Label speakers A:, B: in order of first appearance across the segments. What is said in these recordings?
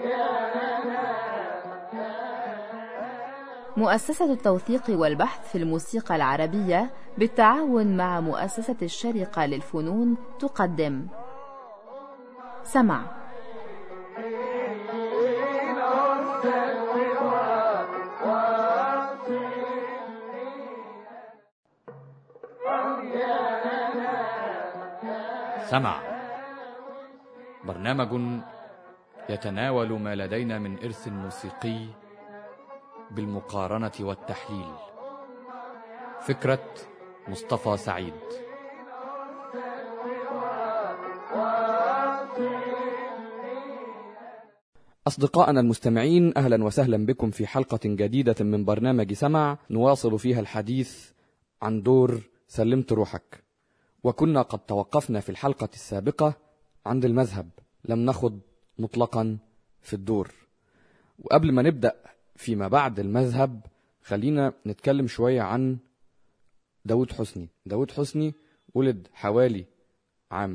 A: مؤسسة التوثيق والبحث في الموسيقى العربية بالتعاون مع مؤسسة الشرقة للفنون تقدم سمع
B: سمع برنامج يتناول ما لدينا من إرث موسيقي بالمقارنة والتحليل فكرة مصطفى سعيد
C: أصدقائنا المستمعين أهلا وسهلا بكم في حلقة جديدة من برنامج سمع نواصل فيها الحديث عن دور سلمت روحك وكنا قد توقفنا في الحلقة السابقة عند المذهب لم نخض مطلقا في الدور وقبل ما نبدأ فيما بعد المذهب خلينا نتكلم شوية عن داود حسني داود حسني ولد حوالي عام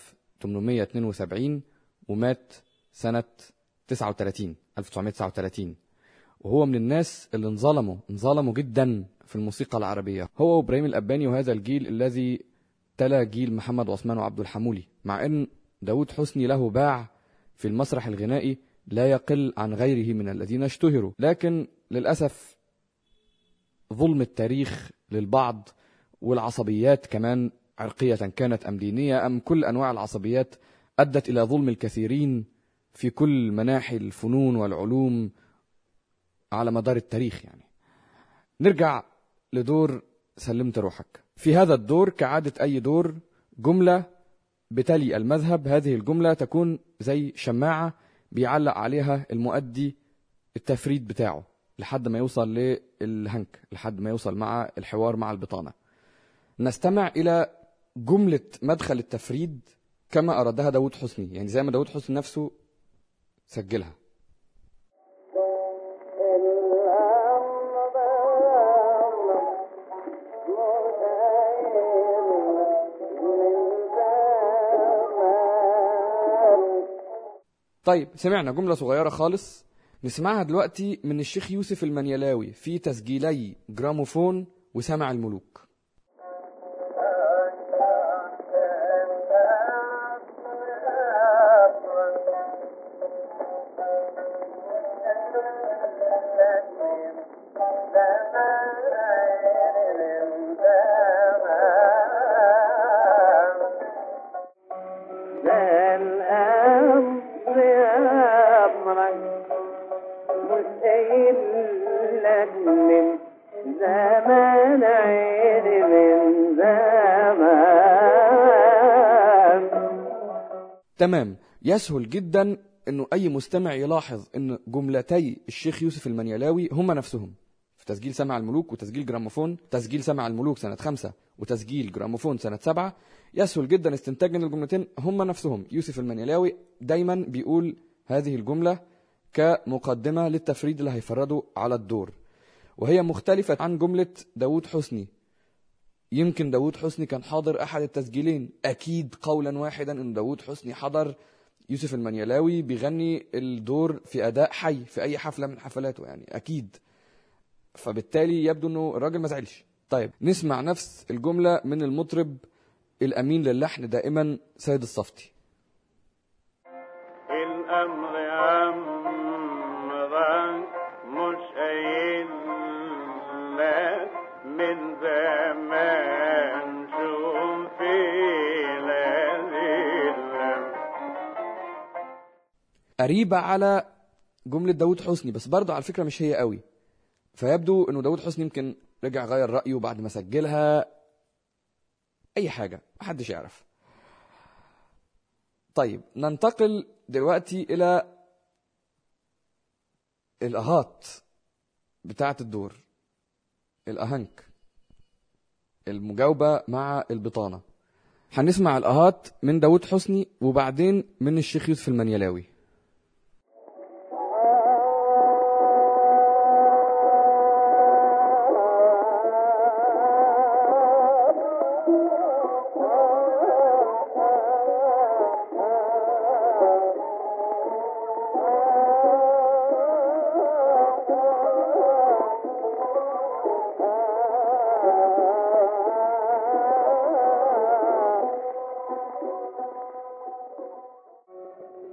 C: 1872 ومات سنة 39 1939 وهو من الناس اللي انظلموا انظلموا جدا في الموسيقى العربية هو وابراهيم الأباني وهذا الجيل الذي تلا جيل محمد عثمان وعبد الحمولي مع ان داود حسني له باع في المسرح الغنائي لا يقل عن غيره من الذين اشتهروا لكن للأسف ظلم التاريخ للبعض والعصبيات كمان عرقية كانت أم دينية أم كل أنواع العصبيات أدت إلى ظلم الكثيرين في كل مناحي الفنون والعلوم على مدار التاريخ يعني نرجع لدور سلمت روحك في هذا الدور كعادة أي دور جملة بتلي المذهب هذه الجملة تكون زي شماعة بيعلق عليها المؤدي التفريد بتاعه لحد ما يوصل للهنك لحد ما يوصل مع الحوار مع البطانة نستمع إلى جملة مدخل التفريد كما أرادها داود حسني يعني زي ما داود حسني نفسه سجلها طيب سمعنا جملة صغيرة خالص نسمعها دلوقتي من الشيخ يوسف المنيلاوي في تسجيلي جراموفون وسمع الملوك تمام يسهل جدا انه اي مستمع يلاحظ ان جملتي الشيخ يوسف المنيلاوي هما نفسهم في تسجيل سمع الملوك وتسجيل جراموفون تسجيل سمع الملوك سنة خمسة وتسجيل جراموفون سنة سبعة يسهل جدا استنتاج ان الجملتين هما نفسهم يوسف المنيلاوي دايما بيقول هذه الجملة كمقدمة للتفريد اللي هيفرده على الدور وهي مختلفة عن جملة داود حسني يمكن داود حسني كان حاضر أحد التسجيلين أكيد قولا واحدا أن داود حسني حضر يوسف المنيلاوي بيغني الدور في أداء حي في أي حفلة من حفلاته يعني أكيد فبالتالي يبدو أنه الراجل ما زعلش طيب نسمع نفس الجملة من المطرب الأمين للحن دائما سيد الصفتي
D: الأمر أمرا مش قايل لك من زمان شوف
C: قريبة على جملة داود حسني بس برضه على فكرة مش هي قوي فيبدو انه داود حسني يمكن رجع غير رأيه بعد ما سجلها اي حاجة محدش يعرف طيب ننتقل دلوقتي الى الاهات بتاعة الدور الاهنك المجاوبة مع البطانة هنسمع الاهات من داود حسني وبعدين من الشيخ يوسف المنيلاوي
E: Oh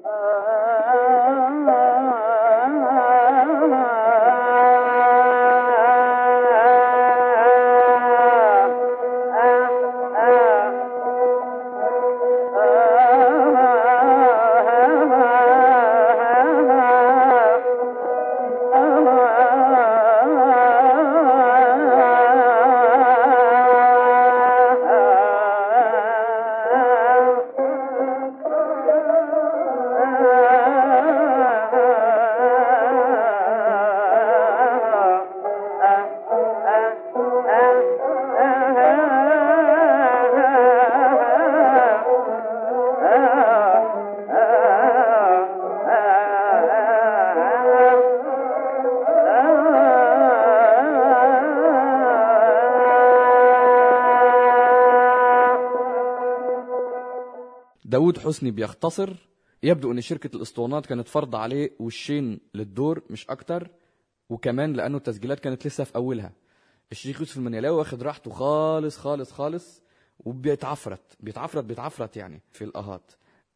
C: داود حسني بيختصر يبدو ان شركة الاسطوانات كانت فرض عليه وشين للدور مش اكتر وكمان لانه التسجيلات كانت لسه في اولها الشيخ يوسف المنيلاوي واخد راحته خالص خالص خالص وبيتعفرت بيتعفرت بيتعفرت يعني في الاهات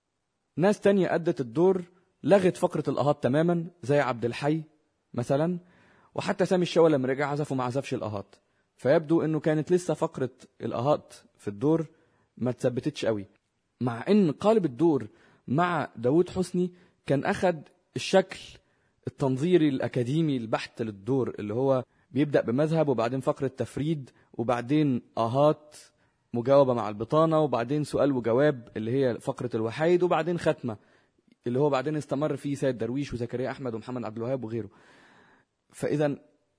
C: ناس تانية أدت الدور لغت فقرة الأهات تماما زي عبد الحي مثلا وحتى سامي الشاوي لما رجع عزف وما عزفش الأهات فيبدو انه كانت لسه فقرة الأهات في الدور ما تثبتتش قوي مع ان قالب الدور مع داود حسني كان اخد الشكل التنظيري الاكاديمي البحت للدور اللي هو بيبدا بمذهب وبعدين فقره تفريد وبعدين اهات مجاوبه مع البطانه وبعدين سؤال وجواب اللي هي فقره الوحيد وبعدين ختمه اللي هو بعدين استمر فيه سيد درويش وزكريا احمد ومحمد عبد الوهاب وغيره فاذا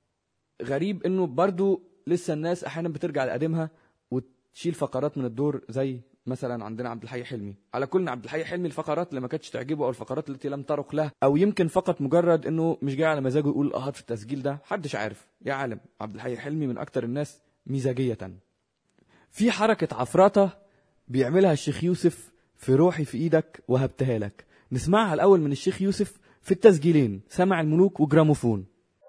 C: غريب انه برضو لسه الناس احيانا بترجع لقديمها وتشيل فقرات من الدور زي مثلا عندنا عبد الحي حلمي على كل عبد الحي حلمي الفقرات اللي ما كانتش تعجبه او الفقرات التي لم ترق له او يمكن فقط مجرد انه مش جاي على مزاجه يقول اهات في التسجيل ده محدش عارف يا عالم عبد الحي حلمي من اكتر الناس مزاجيه في حركه عفرطه بيعملها الشيخ يوسف في روحي في ايدك وهبتها لك نسمعها الاول من الشيخ يوسف في التسجيلين سمع الملوك وجراموفون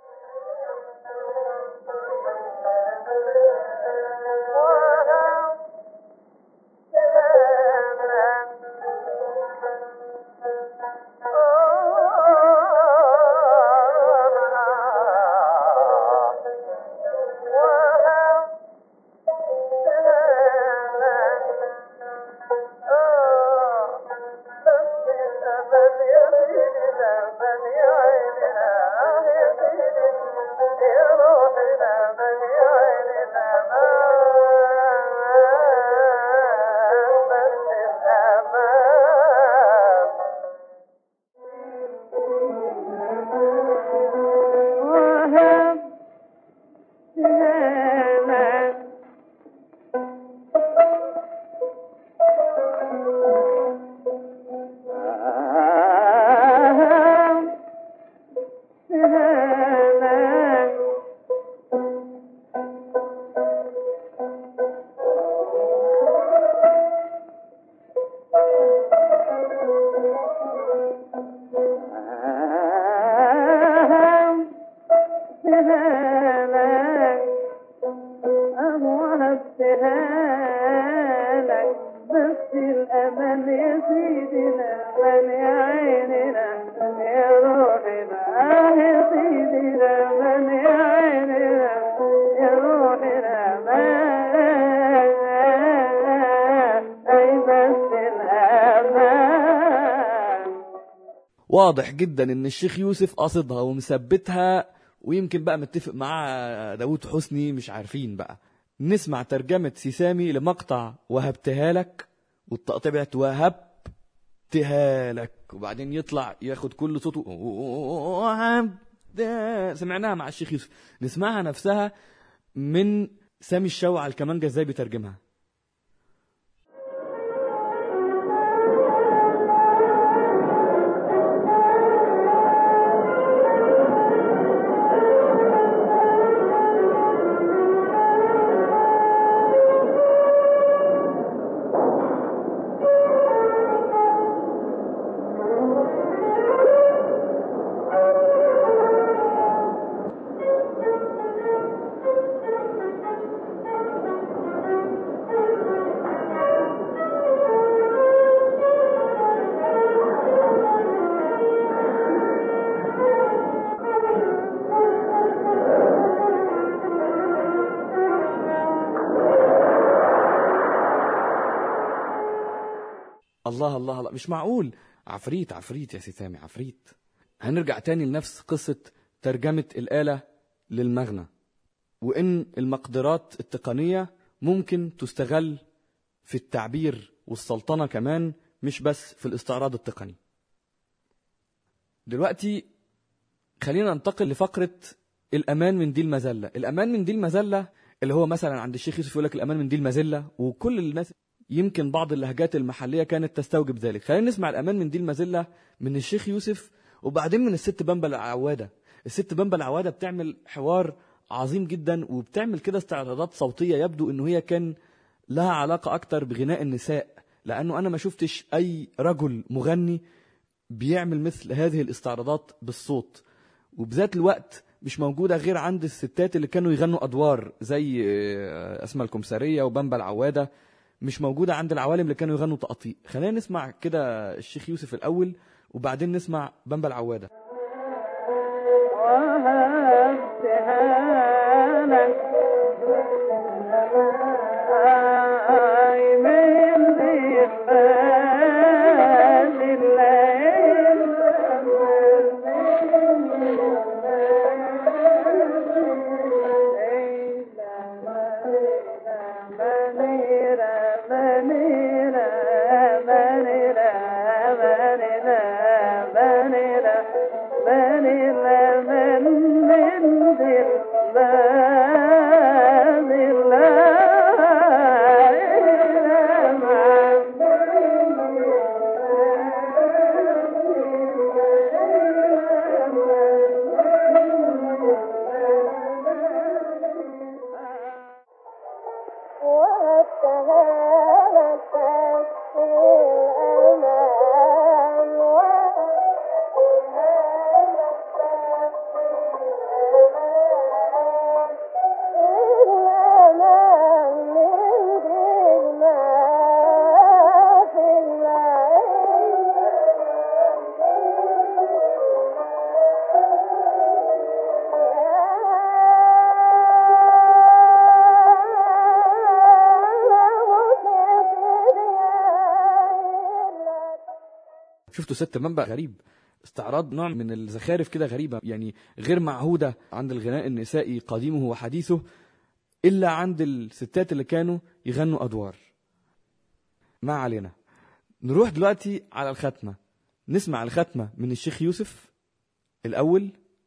C: واضح جدا ان الشيخ يوسف قاصدها ومثبتها ويمكن بقى متفق مع داود حسني مش عارفين بقى نسمع ترجمة سيسامي لمقطع وهبتها لك والتقطيع بتاعت وهبتها لك وبعدين يطلع ياخد كل صوته وهبت- سمعناها مع الشيخ يوسف نسمعها نفسها من سامي الشاوي على الكمانجة ازاي بيترجمها
E: Thank
C: الله الله الله مش معقول عفريت عفريت يا سي سامي عفريت هنرجع تاني لنفس قصة ترجمة الآلة للمغنى وإن المقدرات التقنية ممكن تستغل في التعبير والسلطنة كمان مش بس في الاستعراض التقني دلوقتي خلينا ننتقل لفقرة الأمان من دي المذلة الأمان من دي المذلة اللي هو مثلا عند الشيخ يوسف يقول لك الأمان من دي المذلة وكل الناس يمكن بعض اللهجات المحلية كانت تستوجب ذلك خلينا نسمع الأمان من دي المذلة من الشيخ يوسف وبعدين من الست بمبة العوادة الست بمبة العوادة بتعمل حوار عظيم جدا وبتعمل كده استعراضات صوتية يبدو انه هي كان لها علاقة اكتر بغناء النساء لانه انا ما شفتش اي رجل مغني بيعمل مثل هذه الاستعراضات بالصوت وبذات الوقت مش موجودة غير عند الستات اللي كانوا يغنوا أدوار زي آه، أسماء الكمسارية وبمبا العوادة مش موجودة عند العوالم اللي كانوا يغنوا تقطيع خلينا نسمع كده الشيخ يوسف الأول وبعدين نسمع بمبا العوادة
D: وهبتها لك آي من ذكرى الليل منيرة منيرة منيرة منيرة منيرة منيرة من من ذي الباب
C: شفتوا ست منبع غريب استعراض نوع من الزخارف كده غريبة يعني غير معهودة عند الغناء النسائي قديمه وحديثه إلا عند الستات اللي كانوا يغنوا أدوار ما علينا نروح دلوقتي على الختمة نسمع الختمة من الشيخ يوسف الأول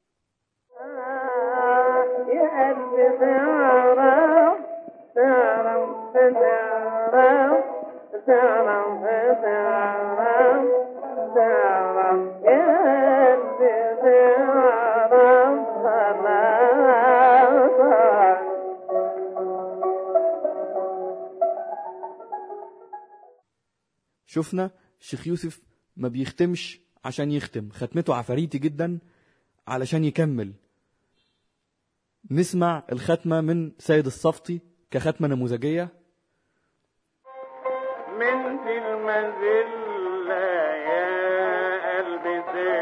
D: يا قلبي تعرف تعرف تعرف تعرف تعرف تعرف يا قلبي تعرف خلاص
C: شفنا الشيخ يوسف ما بيختمش عشان يختم ختمته عفاريتي جدا علشان يكمل نسمع الختمة من سيد الصفتي كختمة نموذجية
D: من في المذلة يا قلبي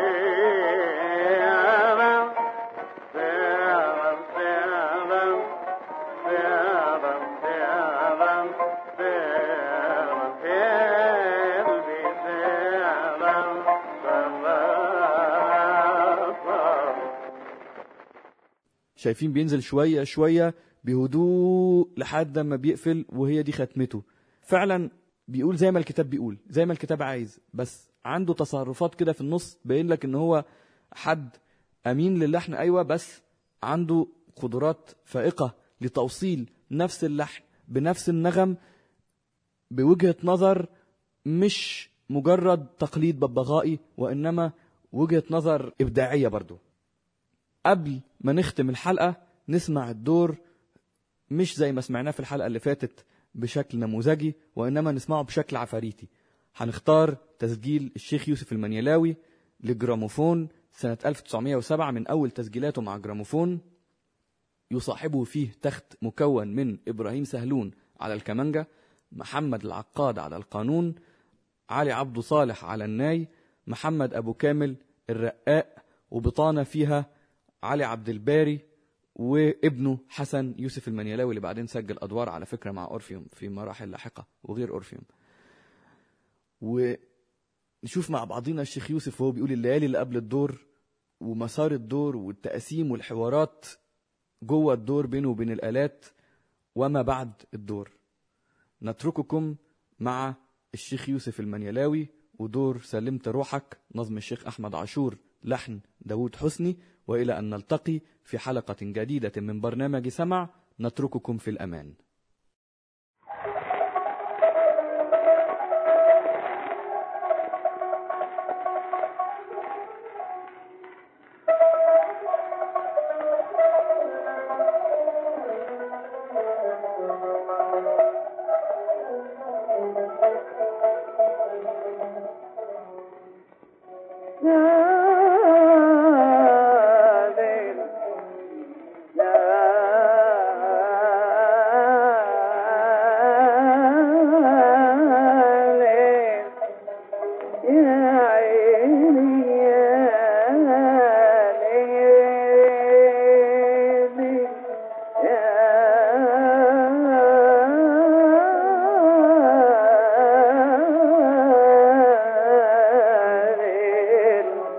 D: تعرف تعرف تعرف تعرف تعرف تعرف يا قلبي تعرف خلاص
C: شايفين بينزل شوية شوية بهدوء لحد ما بيقفل وهي دي ختمته فعلا بيقول زي ما الكتاب بيقول زي ما الكتاب عايز بس عنده تصرفات كده في النص باين لك ان هو حد امين للحن ايوه بس عنده قدرات فائقة لتوصيل نفس اللحن بنفس النغم بوجهة نظر مش مجرد تقليد ببغائي وانما وجهة نظر ابداعية برضو قبل ما نختم الحلقة نسمع الدور مش زي ما سمعناه في الحلقة اللي فاتت بشكل نموذجي وإنما نسمعه بشكل عفاريتي هنختار تسجيل الشيخ يوسف المنيلاوي لجراموفون سنة 1907 من أول تسجيلاته مع جراموفون يصاحبه فيه تخت مكون من إبراهيم سهلون على الكمانجة محمد العقاد على القانون علي عبد صالح على الناي محمد أبو كامل الرقاق وبطانة فيها علي عبد الباري وابنه حسن يوسف المنيلاوي اللي بعدين سجل أدوار على فكرة مع أورفيوم في مراحل لاحقة وغير أورفيوم ونشوف مع بعضنا الشيخ يوسف وهو بيقول الليالي اللي قبل الدور ومسار الدور والتقاسيم والحوارات جوه الدور بينه وبين الآلات وما بعد الدور نترككم مع الشيخ يوسف المنيلاوي ودور سلمت روحك نظم الشيخ أحمد عاشور لحن داود حسني وإلى أن نلتقي في حلقة جديدة من برنامج سمع نترككم في الأمان
D: Yeah.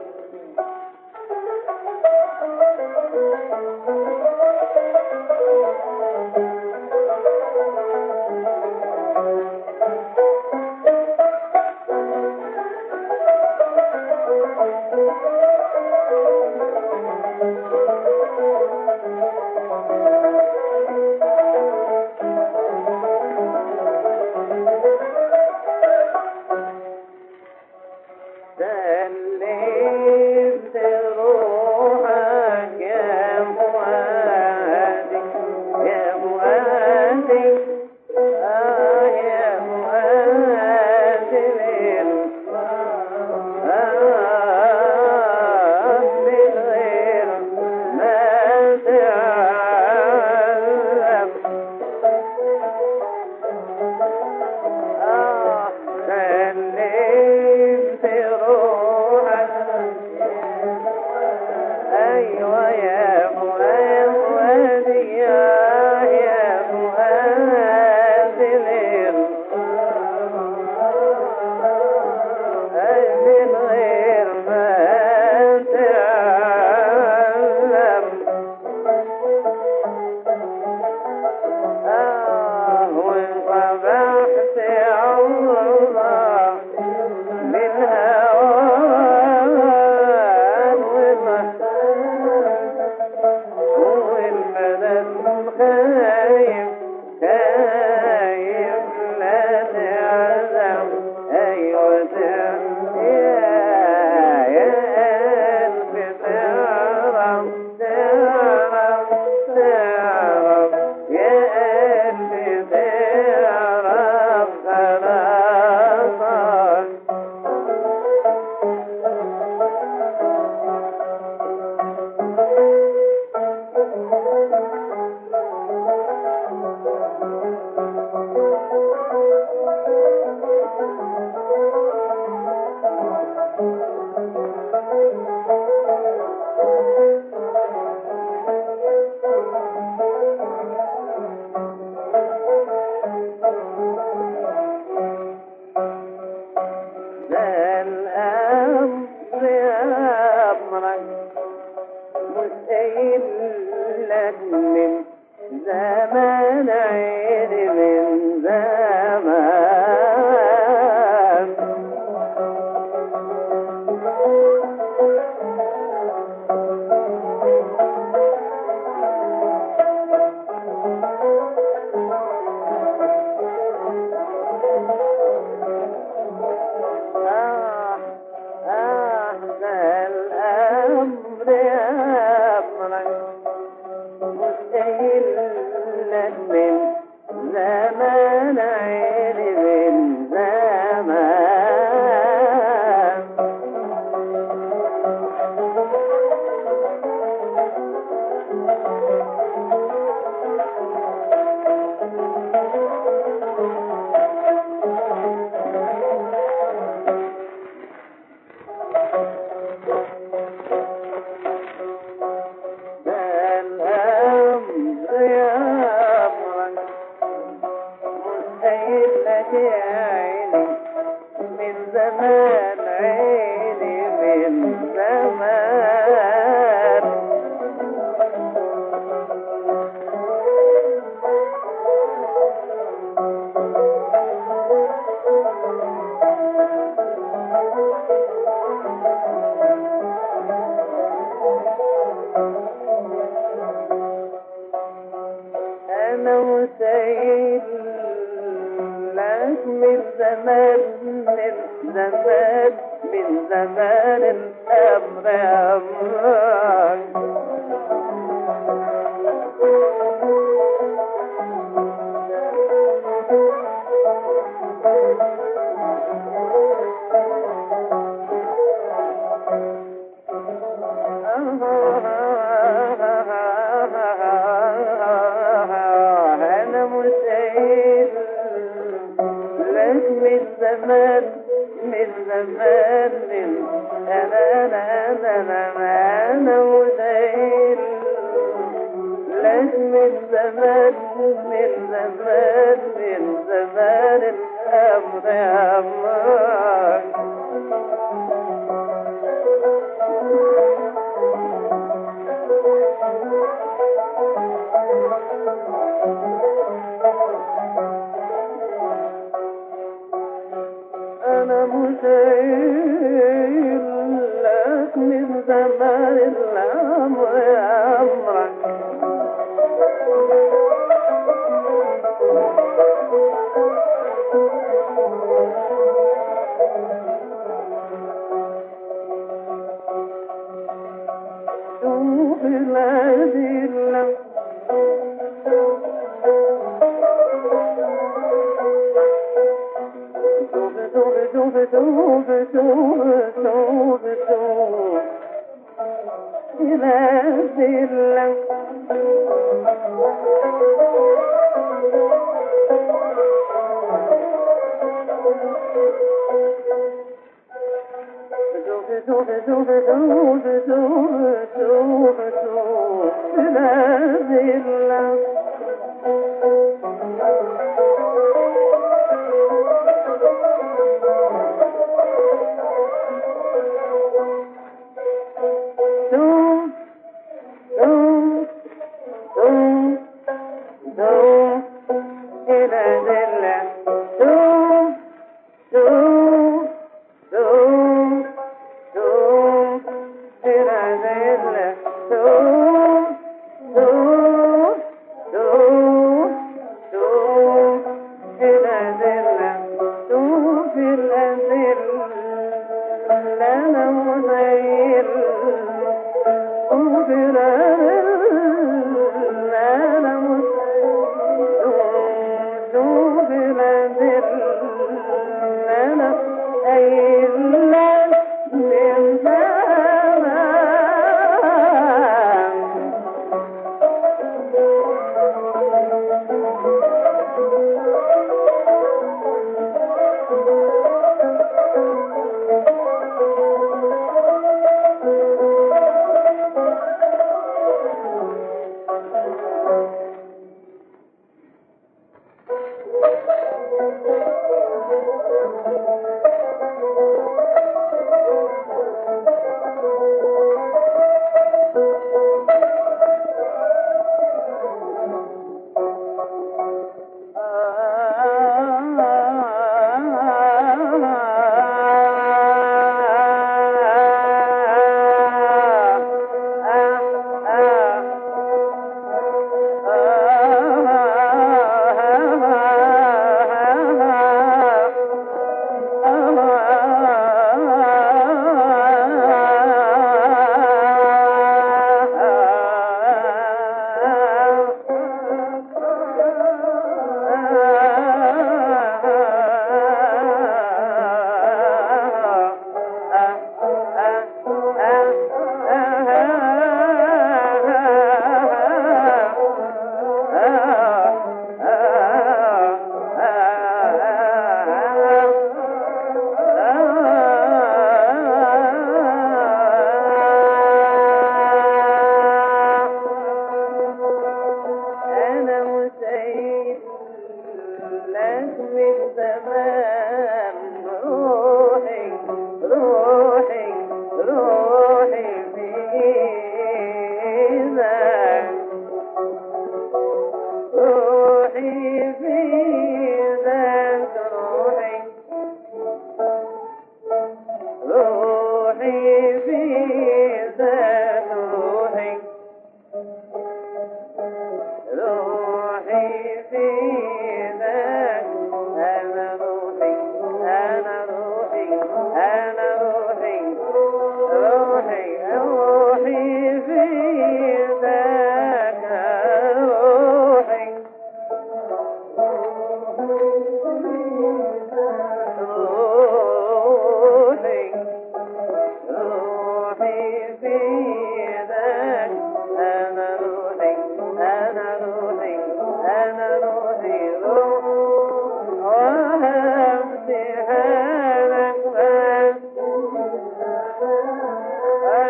D: أمر أمرك أنا مسير لك من زمان من زمان أنا أنا أنا أنا أنا مسير لك من زمان من زمان من زمان الأمر أمرك أنا مسير لك من زمان الأمر أمرك شوف الأدلة شوف شوف شوف شوف شوف شوف شوف الأدلة شوف شوف شوف شوف شوف شوف شوف الأدلة شوف شوف شوف شوف الأدلة شوف شوف شوف شوف الأدلة شوف شوف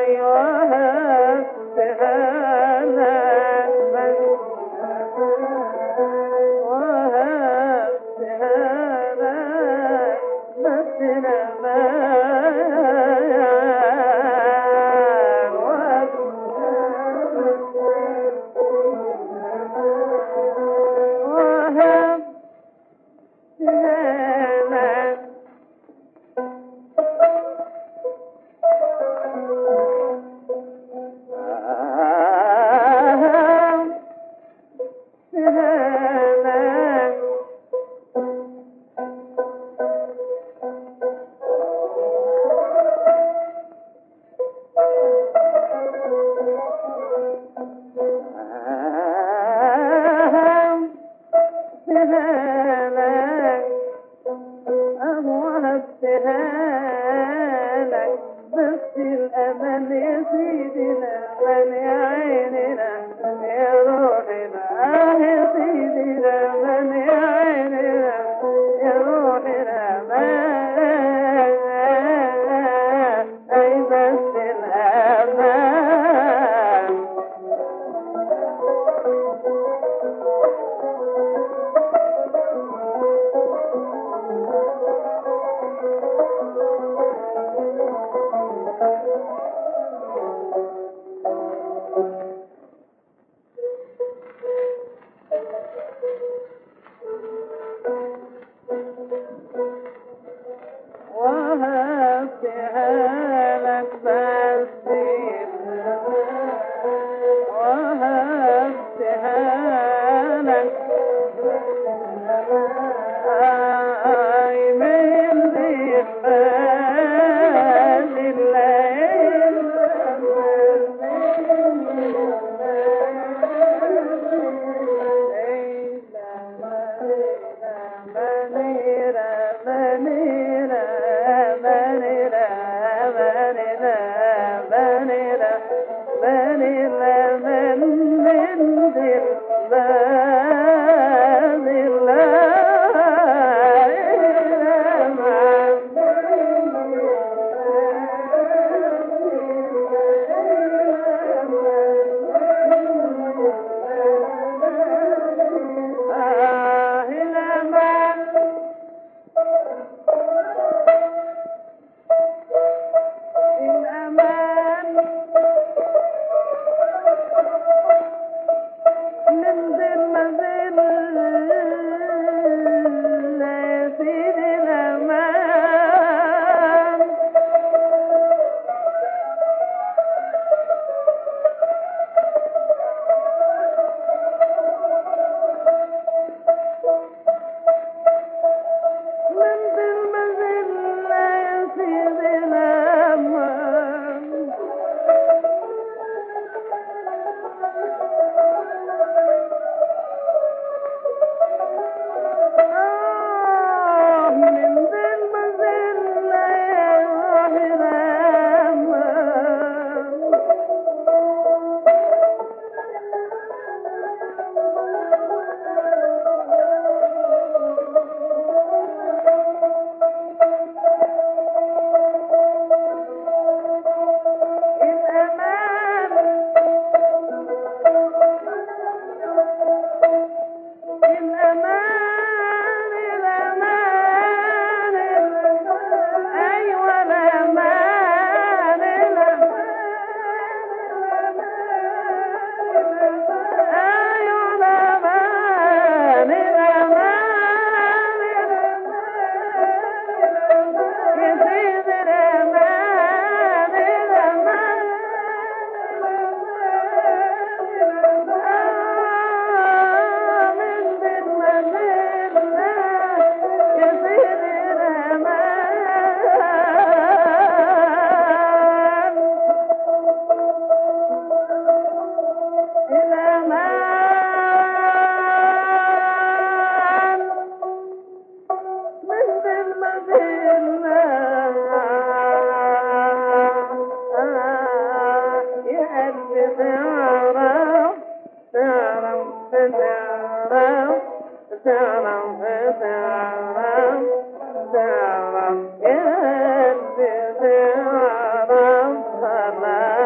D: تعرف يا قلبي تعرف خلاص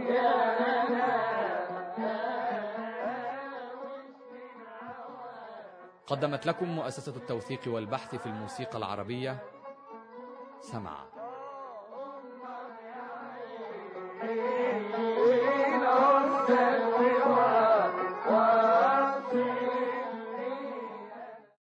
B: قدمت لكم مؤسسة التوثيق والبحث في الموسيقى العربية سمع